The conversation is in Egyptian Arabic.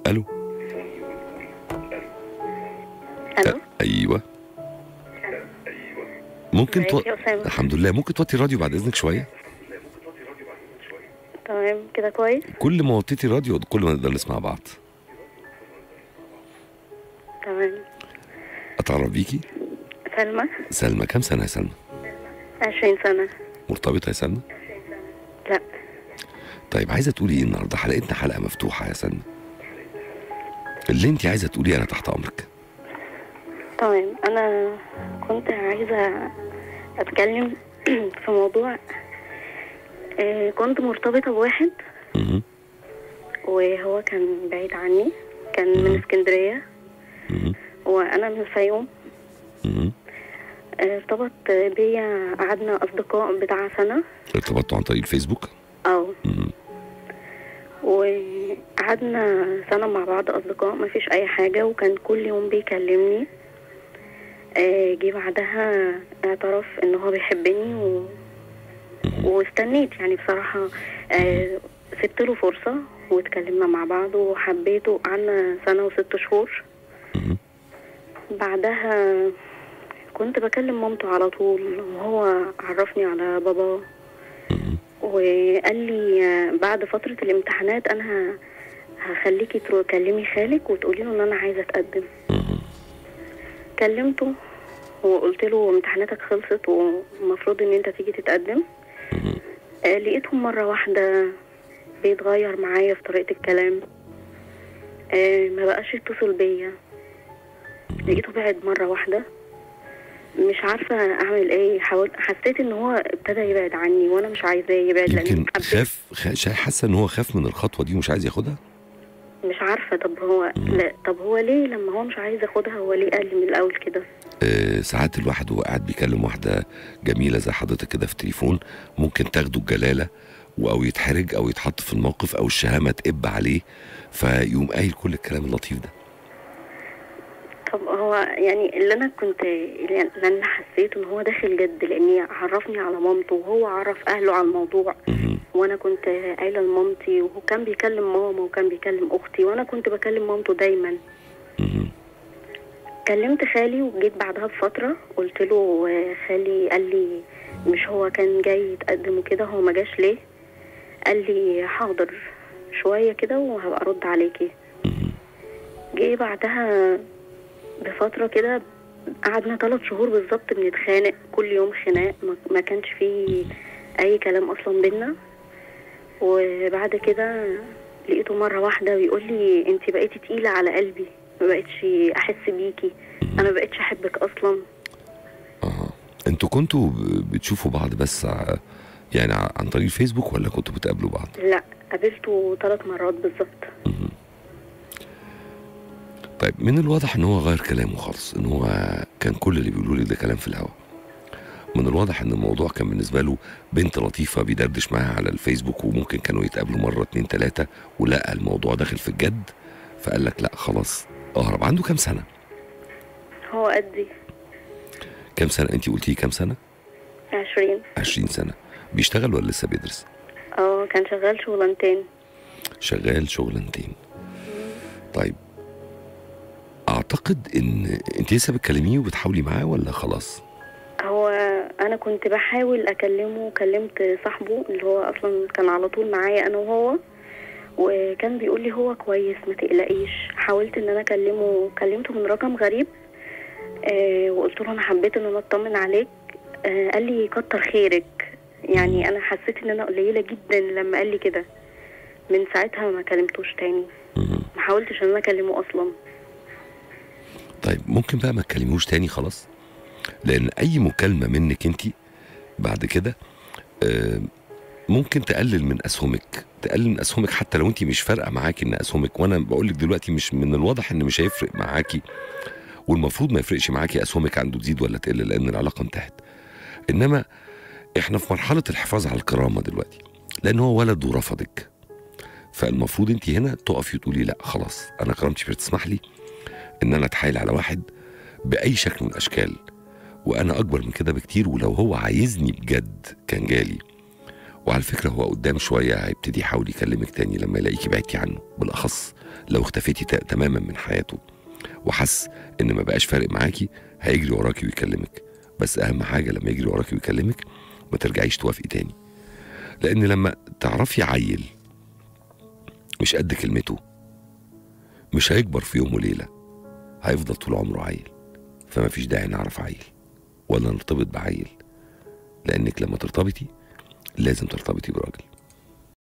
الو الو ايوه ممكن تو... ازيك يا أسامة؟ الحمد لله ممكن توطي الراديو بعد اذنك شويه تمام كده كويس كل ما وطيتي الراديو كل ما نقدر نسمع بعض تمام اتعرف بيكي سلمى سلمى كام سنه يا سلمى 20 سنة مرتبطه يا سلمى لا طيب عايزه تقولي ايه النهارده حلقتنا حلقه مفتوحه يا سلمى اللي انت عايزه تقوليه انا تحت امرك تمام انا كنت عايزة اتكلم في موضوع آه، كنت مرتبطة بواحد مهم. وهو كان بعيد عني كان من اسكندرية مهم. وانا من الفيوم مهم. آه، ارتبط بيا قعدنا اصدقاء بتاع سنة ارتبطتوا عن طريق الفيسبوك او مهم. وقعدنا سنة مع بعض أصدقاء ما فيش أي حاجة وكان كل يوم بيكلمني آه، جه بعدها اعترف إن هو بيحبني و... واستنيت يعني بصراحة آه، سبت له فرصة واتكلمنا مع بعض وحبيته قعدنا سنة وست شهور مهم. بعدها كنت بكلم مامته على طول وهو عرفني على باباه مهم. وقال لي آه، بعد فترة الامتحانات أنا ه- هخليكي ترو- تكلمي خالك وتقولي له إن أنا عايزة أتقدم مهم. كلمته وقلت له امتحاناتك خلصت والمفروض إن أنت تيجي تتقدم مهم. آه، لقيته مرة واحدة بيتغير معايا في طريقة الكلام آه، ما بقاش يتصل بيا لقيته بعد مرة واحدة مش عارفة أعمل إيه حاول حسيت إن هو ابتدى يبعد عني وأنا مش عايزاه يبعد لأن يمكن حبيت خاف خ- شا- حاسه ان هو خاف من الخطوه دي ومش عايز ياخدها مش عارفة طب هو لا طب هو ليه لما هو مش عايز ياخدها هو ليه قال لي من الأول كده آه، ساعات الواحد وهو قاعد بيكلم واحده جميله زي حضرتك كده في التليفون ممكن تاخده الجلاله و- او يتحرج او يتحط في الموقف او الشهامه تقب عليه فيقوم قايل كل الكلام اللطيف ده طب هو يعني اللي أنا كنت اللي أنا حسيت إن هو داخل جد لأني عرفني على مامته وهو عرف أهله على الموضوع مهم. وأنا كنت قايلة لمامتي وهو كان بيكلم ماما وكان بيكلم أختي وأنا كنت بكلم مامته دايما مهم. كلمت خالي وجيت بعدها بفترة قلت له آه، خالي قال لي مش هو كان جاي يتقدم وكده هو ما جاش ليه قال لي حاضر شوية كده وهبقى أرد عليكي جه بعدها بفترة كده قعدنا ثلاث شهور بالظبط بنتخانق كل يوم خناق ما- ما كانش فيه أي كلام أصلا بينا وبعد كده لقيته مرة واحدة بيقول لي انت بقيتي تقيلة على قلبي ما بقتش أحس بيكي أنا ما بقتش أحبك أصلا اه انتوا كنتوا ب- بتشوفوا بعض بس ع- يعني ع- عن طريق الفيسبوك ولا كنتوا بتقابلوا بعض لا قابلته ثلاث مرات بالظبط طيب من الواضح ان هو غير كلامه خالص ان هو كان كل اللي بيقولوا لي ده كلام في الهوا من الواضح ان الموضوع كان بالنسبه له بنت لطيفه بيدردش معاها على الفيسبوك وممكن كانوا يتقابلوا مره اتنين تلاته ولقى الموضوع داخل في الجد فقال لك لا خلاص اهرب عنده كام سنه هو قدي كام سنه انت قلتي كام سنه عشرين 20 سنه بيشتغل ولا لسه بيدرس اه كان شغال شغلانتين شغال شغلانتين طيب اعتقد ان انت لسه بتكلميه وبتحاولي معاه ولا خلاص هو انا كنت بحاول اكلمه كلمت صاحبه اللي هو اصلا كان على طول معايا انا وهو وكان بيقول لي هو كويس ما تقلقيش حاولت ان انا اكلمه كلمته من رقم غريب آه وقلت له انا حبيت ان انا اطمن عليك آه قال لي كتر خيرك يعني انا حسيت ان انا قليله جدا لما قال لي كده من ساعتها ما كلمتوش تاني مم. ما حاولتش ان انا اكلمه اصلا طيب ممكن بقى ما تكلموش تاني خلاص لان اي مكالمه منك انت بعد كده آه، ممكن تقلل من اسهمك تقلل من اسهمك حتى لو انت مش فارقه معاكي ان اسهمك وانا بقول لك دلوقتي مش من الواضح ان مش هيفرق معاكي والمفروض ما يفرقش معاكي اسهمك عنده تزيد ولا تقل لان العلاقه انتهت انما احنا في مرحله الحفاظ على الكرامه دلوقتي لان هو ولد ورفضك فالمفروض انت هنا تقفي وتقولي لا خلاص انا كرامتي مش بتسمح لي ان انا اتحايل على واحد باي شكل من الاشكال وانا اكبر من كده بكتير ولو هو عايزني بجد كان جالي وعلى فكره هو قدام شويه هيبتدي يحاول يكلمك تاني لما يلاقيكي بعدتي عنه بالاخص لو اختفيتي تا- تماما من حياته وحس ان ما بقاش فارق معاكي هيجري وراكي ويكلمك بس اهم حاجه لما يجري وراكي ويكلمك ما ترجعيش توافقي تاني لان لما تعرفي عيل مش قد كلمته مش هيكبر في يوم وليله هيفضل طول عمره عيل فما فيش داعي نعرف عيل ولا نرتبط بعيل لانك لما ترتبطي لازم ترتبطي براجل